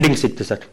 Ding ಸಿಕ್ತು sir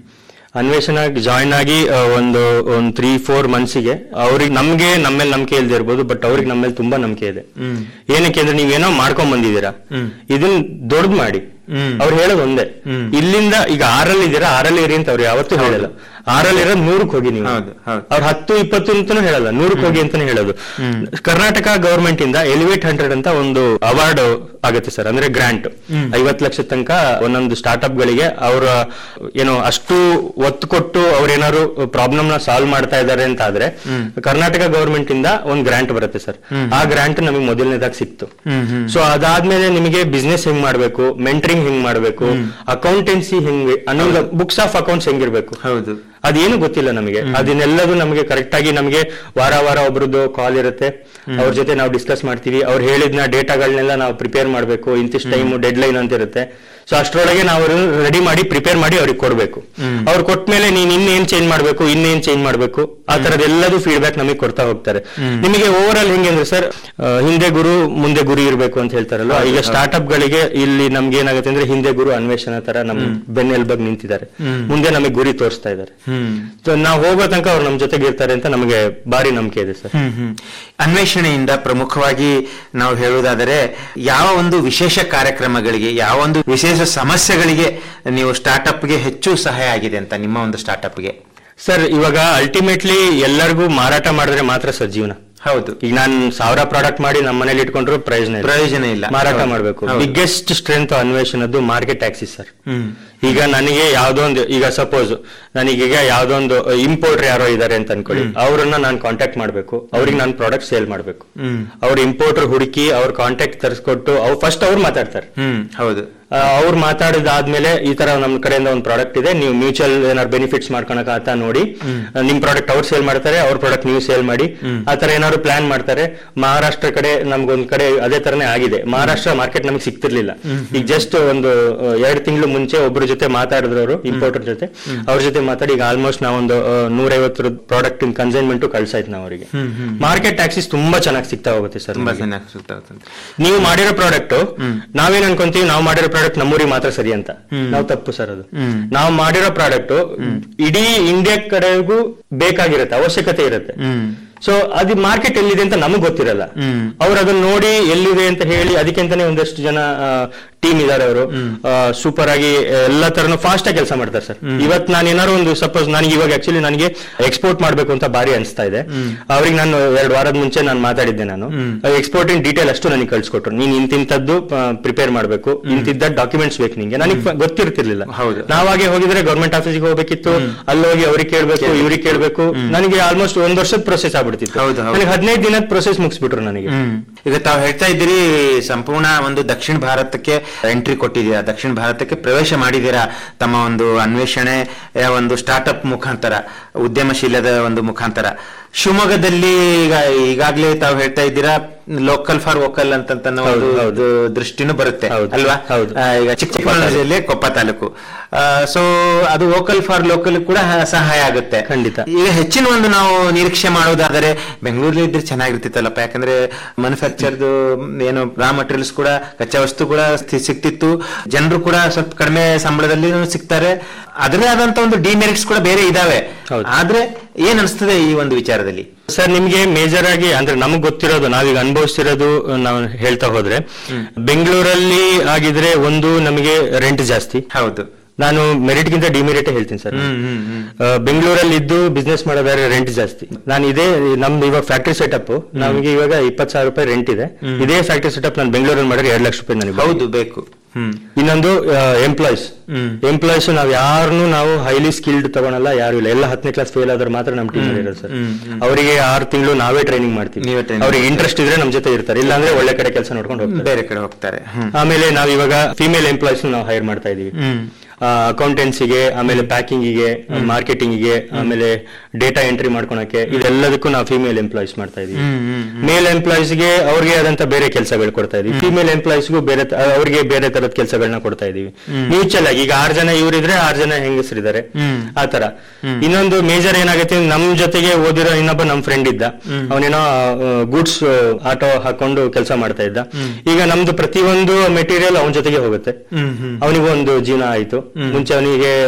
ಅನ್ವೇಷಣ join ಆಗಿ ಆ, ಒಂದು ಒಂದು ತ್ರೀ ಫೋರ್ ಮಂತ್ಸಿಗೆ ಅವ್ರಿಗೆ ನಮ್ಗೆ ನಮ್ಮೇಲೆ ನಂಬಿಕೆ ಇಲ್ದೇ ಇರ್ಬೋದು ಬಟ್ ಅವ್ರಿಗೆ ನಮ್ಮೇಲೆ ತುಂಬಾ ನಂಬಿಕೆ ಇದೆ ಏನಕ್ಕೆ ಅಂದ್ರೆ ನೀವೇನೋ ಮಾಡ್ಕೊಂಡ್ ಬಂದಿದ್ದೀರಾ ಇದನ್ನ ದೊಡ್ಡದ್ ಮಾಡಿ ಅವ್ರು ಹೇಳೋದು ಒಂದೇ ಇಲ್ಲಿಂದ ಈಗ ಆರಲ್ಲಿ ಇದ್ದೀರಾ ಆರಲ್ಲಿ ಇರಿ ಅಂತ ಅವ್ರು ಯಾವತ್ತೂ ಹೇಳಲ್ಲ ಆರಲ್ಲಿ ಇರೋದು ನೂರಕ್ಕೆ ಹೋಗಿ ನೀವು ಹೌದು, ಹೌದು. ಅವ್ರು ಹತ್ತು ಇಪ್ಪತ್ತು ಅಂತಾನು ಹೇಳಲ್ಲ ನೂರಕ್ಕೆ ಹೋಗಿ ಅಂತಾನೆ ಹೇಳೋದು ಕರ್ನಾಟಕ ಗವರ್ಮೆಂಟ್ ಇಂದ ಎಲಿವೇಟ್ ಹಂಡ್ರೆಡ್ ಅಂತ ಒಂದು ಅವಾರ್ಡ್ ಆಗುತ್ತೆ ಸರ್ ಅಂದ್ರೆ ಗ್ರಾಂಟ್ ಐವತ್ತು ಲಕ್ಷ ತನಕ ಒಂದೊಂದು ಸ್ಟಾರ್ಟ್ಅಪ್ ಗಳಿಗೆ ಅವರ ಏನೋ ಅಷ್ಟು ಒತ್ತು ಕೊಟ್ಟು ಅವ್ರೇನಾದ್ರು ಪ್ರಾಬ್ಲಮ್ ನ ಸಾಲ್ವ್ ಮಾಡ್ತಾ ಇದ್ದಾರೆ ಅಂತ ಆದ್ರೆ ಕರ್ನಾಟಕ ಗವರ್ಮೆಂಟ್ ಇಂದ ಒಂದು ಗ್ರಾಂಟ್ ಬರುತ್ತೆ ಸರ್ ಆ ಗ್ರಾಂಟ್ ನಮಗೆ ಮೊದಲನೇದಾಗಿ ಸಿಕ್ತು ಸೊ ಅದಾದ್ಮೇಲೆ ನಿಮಗೆ ಬಿಸ್ನೆಸ್ ಹೆಂಗ್ ಮಾಡ್ಬೇಕು ಮೆಂಟರಿಂಗ್ ಹೆಂಗ್ ಮಾಡ್ಬೇಕು ಅಕೌಂಟೆನ್ಸಿ ಹೆಂಗ್ ಅನ್ನೋ ಬುಕ್ಸ್ ಆಫ್ ಅಕೌಂಟ್ಸ್ ಹೆಂಗಿರ್ಬೇಕು ಹೌದು ಅದೇನು ಗೊತ್ತಿಲ್ಲ ನಮಗೆ ಅದನ್ನೆಲ್ಲದು ನಮಗೆ ಕರೆಕ್ಟ್ ಆಗಿ ನಮಗೆ ವಾರ ವಾರ ಒಬ್ರದ್ದು ಕಾಲ್ ಇರುತ್ತೆ ಅವ್ರ ಜೊತೆ ನಾವು ಡಿಸ್ಕಸ್ ಮಾಡ್ತೀವಿ ಅವ್ರು ಹೇಳಿದ್ನ ಡೇಟಾಗಳನ್ನೆಲ್ಲ ನಾವು ಪ್ರಿಪೇರ್ ಮಾಡಬೇಕು ಇಂತಿಷ್ಟು ಟೈಮ್ ಡೆಡ್ ಲೈನ್ ಅಂತ ಇರುತ್ತೆ ಸೊ ಅಷ್ಟರೊಳಗೆ ನಾವು ರೆಡಿ ಮಾಡಿ ಪ್ರಿಪೇರ್ ಮಾಡಿ ಅವ್ರಿಗೆ ಕೊಡ್ಬೇಕು ಅವ್ರು ಕೊಟ್ಮೇಲೆ ನೀನ್ ಇನ್ನೇನ್ ಚೇಂಜ್ ಮಾಡ್ಬೇಕು ಇನ್ನೇನ್ ಚೇಂಜ್ ಮಾಡ್ಬೇಕು ಆ ತರದೆಲ್ಲದು ಫೀಡ್ಬ್ಯಾಕ್ ನಮಗೆ ಕೊಡ್ತಾ ಹೋಗ್ತಾರೆ ನಿಮಗೆ ಓವರ್ ಆಲ್ ಹೆಂಗೆ ಅಂದ್ರೆ ಸರ್ ಹಿಂದೆ ಗುರು ಮುಂದೆ ಗುರಿ ಇರಬೇಕು ಅಂತ ಹೇಳ್ತಾರಲ್ಲ ಈಗ ಸ್ಟಾರ್ಟ್ಅಪ್ ಗಳಿಗೆ ಇಲ್ಲಿ ನಮ್ಗೆ ಏನಾಗುತ್ತೆ ಅಂದ್ರೆ ಹಿಂದೆ ಗುರು ಅನ್ವೇಷಣ ತರ ನಮ್ ಬೆನ್ನೆಲ್ಬಾಗ್ ನಿಂತಿದ್ದಾರೆ ಮುಂದೆ ನಮಗೆ ಗುರಿ ತೋರಿಸ್ತಾ ಇದ್ದಾರೆ ಸೊ ನಾವು ಹೋಗೋ ತನಕ ಅವ್ರು ನಮ್ ಜೊತೆಗೆ ಇರ್ತಾರೆ ಅಂತ ನಮಗೆ ಭಾರಿ ನಂಬಿಕೆ ಇದೆ ಸರ್ ಹ್ಮ್ ಹ್ಮ್ ಅನ್ವೇಷಣೆಯಿಂದ ಪ್ರಮುಖವಾಗಿ ನಾವು ಹೇಳುವುದಾದರೆ ಯಾವ ಒಂದು ವಿಶೇಷ ಕಾರ್ಯಕ್ರಮಗಳಿಗೆ ಯಾವ ಒಂದು ವಿಶೇಷ ಸಮಸ್ಯೆಗಳಿಗೆ ನೀವು ಸ್ಟಾರ್ಟ್ಅಪ್ಗೆ ಹೆಚ್ಚು ಸಹಾಯ ಆಗಿದೆ ಅಂತ ನಿಮ್ಮ ಒಂದು ಸ್ಟಾರ್ಟ್ಅಪ್ಗೆ ಸರ್ ಇವಾಗ ಅಲ್ಟಿಮೇಟ್ಲಿ ಎಲ್ಲರಿಗೂ ಮಾರಾಟ ಮಾಡಿದ್ರೆ ಮಾತ್ರ ಸರ್ ಜೀವನ ಹೌದು ಈಗ ನಾನು ಸಾವಿರ ಪ್ರಾಡಕ್ಟ್ ಮಾಡಿ ನಮ್ಮ ಮನೇಲಿ ಇಟ್ಕೊಂಡ್ರು ಪ್ರಯೋಜನ ಇಲ್ಲ ಪ್ರಯೋಜನ ಇಲ್ಲ ಮಾರಾಟ ಹೌದು. ಮಾಡಬೇಕು ಹೌದು. ಬಿಗ್ಗೆಸ್ಟ್ ಸ್ಟ್ರೆಂತ್ ಅನ್ವೇಷಣದ್ದು ಮಾರ್ಕೆಟ್ ಆಕ್ಸಿಸ್ ಸರ್ ಹ್ಮ್ ಈಗ ನನಗೆ ಯಾವ್ದೋ ಒಂದು ಈಗ ಸಪೋಸ್ ನನಗೀಗ ಯಾವ್ದೋ ಒಂದು ಇಂಪೋರ್ಟರ್ ಯಾರೋ ಇದಾರೆ ಅಂತ ಅನ್ಕೊಳ್ಳಿ ಅವ್ರನ್ನ ನಾನು ಕಾಂಟ್ಯಾಕ್ಟ್ ಮಾಡ್ಬೇಕು ಅವ್ರಿಗೆ ನಾನು ಪ್ರಾಡಕ್ಟ್ ಸೇಲ್ ಮಾಡ್ಬೇಕು ಹ್ಮ್ ಅವ್ರ ಇಂಪೋರ್ಟರ್ ಹುಡುಕಿ ಅವ್ರ ಕಾಂಟ್ಯಾಕ್ಟ್ ತರಿಸ್ಕೊಟ್ಟು ಅವ್ರು ಫಸ್ಟ್ ಅವ್ರು ಮಾತಾಡ್ತಾರೆ ಹ್ಮ್ ಹೌದು ಅವ್ರು ಮಾತಾಡಿದಾದ್ಮೇಲೆ ಈ ತರ ನಮ್ಮ ಕಡೆಯಿಂದ ಒಂದು ಪ್ರಾಡಕ್ಟ್ ಇದೆ ನೀವು ಮ್ಯೂಚುವಲ್ ಏನಾದ್ರು ಬೆನಿಫಿಟ್ಸ್ ಮಾಡ್ಕೊಳಕ ಆತ ನೋಡಿ ಆ, ನಿಮ್ ಪ್ರಾಡಕ್ಟ್ ಅವ್ರು ಸೇಲ್ ಮಾಡ್ತಾರೆ ಅವ್ರ ಪ್ರಾಡಕ್ಟ್ ನೀವು ಸೇಲ್ ಮಾಡಿ ಆ ತರ ಏನಾದ್ರು ಪ್ಲಾನ್ ಮಾಡ್ತಾರೆ ಮಹಾರಾಷ್ಟ್ರ ಕಡೆ ನಮ್ಗೊಂದ್ ಕಡೆ ಅದೇ ತರನೇ ಆಗಿದೆ ಮಹಾರಾಷ್ಟ್ರ ಮಾರ್ಕೆಟ್ ನಮಗೆ ಸಿಗ್ತಿರ್ಲಿಲ್ಲ ಈಗ ಜಸ್ಟ್ ಒಂದು ಎರಡು ತಿಂಗಳು ಮುಂಚೆ ಒಬ್ಬರ ಜೊತೆ ಮಾತಾಡಿದ್ರು ಅವರು ಇಂಪೋರ್ಟರ್ ಜೊತೆ ಅವ್ರ ಜೊತೆ ಮಾತಾಡಿ ಈಗ ಆಲ್ಮೋಸ್ಟ್ ನಾವೊಂದು ನೂರೈವತ್ತು ಪ್ರಾಡಕ್ಟ್ ಇನ್ ಕನ್ಸೈನ್ಮೆಂಟ್ ಕಳ್ಸಾಯ್ತು ನಾವು ಅವರಿಗೆ ಮಾರ್ಕೆಟ್ ಟ್ಯಾಕ್ಸಿಸ್ ತುಂಬಾ ಚೆನ್ನಾಗಿ ಸಿಗ್ತಾ ಹೋಗುತ್ತೆ ಸರ್ ತುಂಬಾ ಚೆನ್ನಾಗಿ ಸುತ್ತಾಗುತ್ತೆ ನೀವು ಮಾಡಿರೋ ಪ್ರಾಡಕ್ಟ್ ನಾವೇನ್ ಅನ್ಕೊಂತೀವಿ ನಾವು ಮಾಡಿರೋ ಪ್ರಾಡಕ್ಟ್ ನಮ್ಮೂರಿಗೆ ಮಾತ್ರ ಸರಿ ಅಂತ ನಾವು ತಪ್ಪು ಸರ್ ಅದು ನಾವು ಮಾಡಿರೋ ಪ್ರಾಡಕ್ಟ್ ಇಡೀ ಇಂಡಿಯಾ ಕಡೆಗೂ ಬೇಕಾಗಿರುತ್ತೆ ಅವಶ್ಯಕತೆ ಇರುತ್ತೆ ಹ್ಮ್ ಸೊ ಅದು ಮಾರ್ಕೆಟ್ ಎಲ್ಲಿದೆ ಅಂತ ನಮಗ್ ಗೊತ್ತಿರಲ್ಲ ಅವ್ರು ಅದನ್ನ ನೋಡಿ ಎಲ್ಲಿದೆ ಅಂತ ಹೇಳಿ ಅದಕ್ಕಿಂತಾನೆ ಒಂದಷ್ಟು ಜನ ಟೀಮ್ ಇದಾರೆ ಅವರು ಸೂಪರ್ ಆಗಿ ಎಲ್ಲ ತರನು ಫಾಸ್ಟ್ ಆಗಿ ಕೆಲಸ ಮಾಡ್ತಾರೆ ಸರ್ ಇವತ್ ನಾನು ಏನಾದ್ರು ಒಂದು ಸಪೋಸ್ ನನಗೆ ಇವಾಗ ಆಕ್ಚುಲಿ ನನಗೆ ಎಕ್ಸ್ಪೋರ್ಟ್ ಮಾಡ್ಬೇಕು ಅಂತ ಬಾರಿ ಅನಿಸ್ತಾ ಇದೆ ಅವ್ರಿಗೆ ನಾನು ಎರಡು ವಾರದ ಮುಂಚೆ ನಾನು ಮಾತಾಡಿದ್ದೆ ನಾನು ಎಕ್ಸ್ಪೋರ್ಟ್ ಇನ್ ಡೀಟೇಲ್ ಅಷ್ಟು ನನಗೆ ಕಳ್ಸಿಕೊಟ್ರು ನೀನ್ ಇಂತಿಂತದ್ದು ಪ್ರಿಪೇರ್ ಮಾಡ್ಬೇಕು ಇಂತಿದ್ದ ಡಾಕ್ಯುಮೆಂಟ್ಸ್ ಬೇಕು ನಿಂಗೆ ನನಗೆ ಗೊತ್ತಿರ್ತಿರ್ಲಿಲ್ಲ ಹೌದು. ನಾವಾಗೆ ಹೋಗಿದ್ರೆ ಗೌರ್ಮೆಂಟ್ ಆಫೀಸಿಗೆ ಹೋಗ್ಬೇಕಿತ್ತು ಅಲ್ಲಿ ಹೋಗಿ ಅವ್ರಿಗೆ ಕೇಳ್ಬೇಕು ಇವ್ರಿಗೆ ಕೇಳ್ಬೇಕು ನನಗೆ ಆಲ್ಮೋಸ್ಟ್ ಒಂದ್ ವರ್ಷದ ಪ್ರೊಸೆಸ್ ಆಗ್ಬಿಡ್ತಿತ್ತು ಹೌದು, ಹೌದು. ನನಗೆ ಹದಿನೈದು ದಿನದ ಪ್ರೊಸೆಸ್ ಮುಗಿಸ್ಬಿಟ್ರು ನನಗೆ ಹ್ಮ್ ಈಗ ತಾವು ಹೇಳ್ತಾ ಇದ್ದೀರಿ ಸಂಪೂರ್ಣ ಒಂದು ದಕ್ಷಿಣ ಭಾರತಕ್ಕೆ ಎಂಟ್ರಿ ಕೊಟ್ಟಿದ್ದೀರಾ ದಕ್ಷಿಣ ಭಾರತಕ್ಕೆ ಪ್ರವೇಶ ಮಾಡಿದ್ದೀರಾ ತಮ್ಮ ಒಂದು ಅನ್ವೇಷಣೆ ಒಂದು ಸ್ಟಾರ್ಟ್ಅಪ್ ಮುಖಾಂತರ ಉದ್ಯಮಶೀಲದ ಒಂದು ಮುಖಾಂತರ ಶಿವಮೊಗ್ಗದಲ್ಲಿ ಈಗ ಈಗಾಗಲೇ ತಾವು ಹೇಳ್ತಾ ಇದ್ದೀರಾ ಲೋಕಲ್ ಫಾರ್ ವೋಕಲ್ ಅಂತ ಅನ್ನೋ ಒಂದು ಹೌದು, ಹೌದು. ದೃಷ್ಟಿನೂ ಬರುತ್ತೆ ಹೌದು, ಅಲ್ವಾ ಹೌದು. ಆ, ಈಗ ಚಿಕ್ಕಮಗಳೂರು ಜಿಲ್ಲೆ ಕೊಪ್ಪ ತಾಲೂಕು ಸೊ ಅದು ವೋಕಲ್ ಫಾರ್ ಲೋಕಲ್ ಕೂಡ ಸಹಾಯ ಆಗುತ್ತೆ ಖಂಡಿತ. ಈಗ ಹೆಚ್ಚಿನ ಒಂದು ನಾವು ನಿರೀಕ್ಷೆ ಮಾಡೋದಾದರೆ ಬೆಂಗಳೂರಲ್ಲಿ ಇದ್ರೆ ಚೆನ್ನಾಗಿರ್ತಿತ್ತಲ್ಲಪ್ಪ ಯಾಕಂದ್ರೆ ಮ್ಯಾನುಫ್ಯಾಕ್ಚರ್ದು ಏನು ರಾ ಮಟೀರಿಯಲ್ಸ್ ಕೂಡ ಕಚ್ಚಾ ವಸ್ತು ಕೂಡ ಸ್ಥಿ- ಸಿಕ್ತಿತ್ತು ಜನರು ಕೂಡ ಸ್ವಲ್ಪ ಕಡಿಮೆ ಸಂಬಳದಲ್ಲಿ ಸಿಗ್ತಾರೆ ಅದರೇ ಆದಂತ ಒಂದು ಡಿಮೆರಿಟ್ಸ್ ಕೂಡ ಬೇರೆ ಇದಾವೆ ಹೌದು. ಆದ್ರೆ ಏನ್ ಅನಿಸ್ತದೆ ಈ ಒಂದು ವಿಚಾರದಲ್ಲಿ ಸರ್ ನಿಮ್ಗೆ ಮೇಜರ್ ಆಗಿ ಅಂದ್ರೆ ನಮಗ್ ಗೊತ್ತಿರೋದು ನಾವೀಗ ಅನುಭವಿಸ್ತಿರೋದು ನಾವು ಹೇಳ್ತಾ ಹೋದ್ರೆ ಬೆಂಗಳೂರಲ್ಲಿ ಆಗಿದ್ರೆ ಒಂದು ನಮಗೆ ರೆಂಟ್ ಜಾಸ್ತಿ ಹೌದು ನಾನು ಮೆರಿಟ್ ಗಿಂತ ಡಿಮೆರಿಟ್ ಹೇಳ್ತೀನಿ ಸರ್ ಹ್ಮ್ ಹ್ಮ್ ಹ್ಮ್ ಬೆಂಗಳೂರಲ್ಲಿ ಇದ್ದು ಬಿಸ್ನೆಸ್ ಮಾಡೋದಾದ್ರೆ ರೆಂಟ್ ಜಾಸ್ತಿ ನಾನು ಇದೇ ನಮ್ದು ಇವಾಗ ಫ್ಯಾಕ್ಟ್ರಿ ಸೆಟಪ್ ನಮಗೆ ಇವಾಗ ಇಪ್ಪತ್ತು ಸಾವಿರ ರೂಪಾಯಿ ರೆಂಟ್ ಇದೆ ಇದೇ ಫ್ಯಾಕ್ಟ್ರಿ ಸೆಟಪ್ ನಾನು ಬೆಂಗಳೂರಲ್ಲಿ ಮಾಡಿದ್ರೆ ಎರಡು ಲಕ್ಷ ರೂಪಾಯಿ ನನಗೆ ಹೌದು ಬೇಕು ಹ್ಮ್ ಇನ್ನೊಂದು ಎಂಪ್ಲಾಯ್ಸ್ ಹ್ಮ್. ಎಂಪ್ಲಾಯ್ಸ್ ನಾವು ಯಾರನ್ನು ನಾವು ಹೈಲಿ ಸ್ಕಿಲ್ಡ್ ತಗೊಳಲ್ಲ ಯಾರು ಇಲ್ಲ ಎಲ್ಲ ಹತ್ತನೇ ಕ್ಲಾಸ್ ಫೇಲ್ ಆದ್ರೆ ಮಾತ್ರ ನಮ್ಮ ಟೀಮ್ ಇರೋದು ಸರ್ ಅವರಿಗೆ ಆರು ತಿಂಗಳು ನಾವೇ ಟ್ರೈನಿಂಗ್ ಮಾಡ್ತೀವಿ ನೀವೇ training ಅವ್ರಿಗೆ ಇಂಟ್ರೆಸ್ಟ್ ಇದ್ರೆ ನಮ್ಮ ಜೊತೆ ಇರ್ತಾರೆ ಇಲ್ಲಾಂದ್ರೆ ಒಳ್ಳೆ ಕಡೆ ಕೆಲಸ ನೋಡ್ಕೊಂಡು ಹೋಗ್ತಾರೆ ಬೇರೆ ಕಡೆ ಹೋಗ್ತಾರೆ ಹ್ಮ್ ಆಮೇಲೆ ನಾವು ಇವಾಗ ಫಿಮೇಲ್ ಎಂಪ್ಲಾಯ್ಸ್ ನಾವು ಹೈರ್ ಮಾಡ್ತಾ ಇದೀವಿ ಹ್ಮ್ ಅಕೌಂಟೆನ್ಸಿಗೆ ಆಮೇಲೆ ಪ್ಯಾಕಿಂಗಿಗೆ ಮಾರ್ಕೆಟಿಂಗಿಗೆ ಆಮೇಲೆ ಡೇಟಾ ಎಂಟ್ರಿ ಮಾಡ್ಕೊಳಕ್ಕೆ ಇದೆಲ್ಲದಕ್ಕೂ ನಾವು ಫಿಮೇಲ್ ಎಂಪ್ಲಾಯ್ಸ್ ಮಾಡ್ತಾ ಇದೀವಿ ಹ್ಮ್ ಹ್ಮ್ ಮೇಲ್ ಎಂಪ್ಲಾಯ್ಸ್ಗೆ ಅವ್ರಿಗೆ ಆದಂತ ಬೇರೆ ಕೆಲಸಗಳು ಕೊಡ್ತಾ ಇದೀವಿ ಫಿಮೇಲ್ ಎಂಪ್ಲಾಯ್ಸ್ಗೂ ಬೇರೆ ತ- ಅವ್ರಿಗೆ ಬೇರೆ ತರದ ಕೆಲಸಗಳನ್ನ ಕೊಡ್ತಾ ಇದೀವಿ ಮ್ಯೂಚುವಲ್ ಆಗಿ ಈಗ ಆರ್ ಜನ ಇವರಿದ್ರೆ ಆರ್ ಜನ ಹೆಂಗಸರಿದ್ದಾರೆ ಹ್ಮ್. ಆ ತರ ಇನ್ನೊಂದು ಮೇಜರ್ ಏನಾಗುತ್ತೆ ನಮ್ ಜೊತೆಗೆ ಓದಿರೋ ಇನ್ನೊಬ್ಬ ನಮ್ ಫ್ರೆಂಡ್ ಇದ್ದ ಅವನೇನೋ ಗೂಡ್ಸ್ ಆಟೋ ಹಾಕೊಂಡು ಕೆಲಸ ಮಾಡ್ತಾ ಇದ್ದ ಈಗ ನಮ್ದು ಪ್ರತಿಯೊಂದು ಮೆಟೀರಿಯಲ್ ಅವನ ಜೊತೆಗೆ ಹೋಗುತ್ತೆ ಹ್ಮ್ ಹ್ಮ್ ಅವನಿಗೂ ಒಂದು ಜೀವನ ಆಯ್ತು ಮುಂಚೆ ಅವನಿಗೆ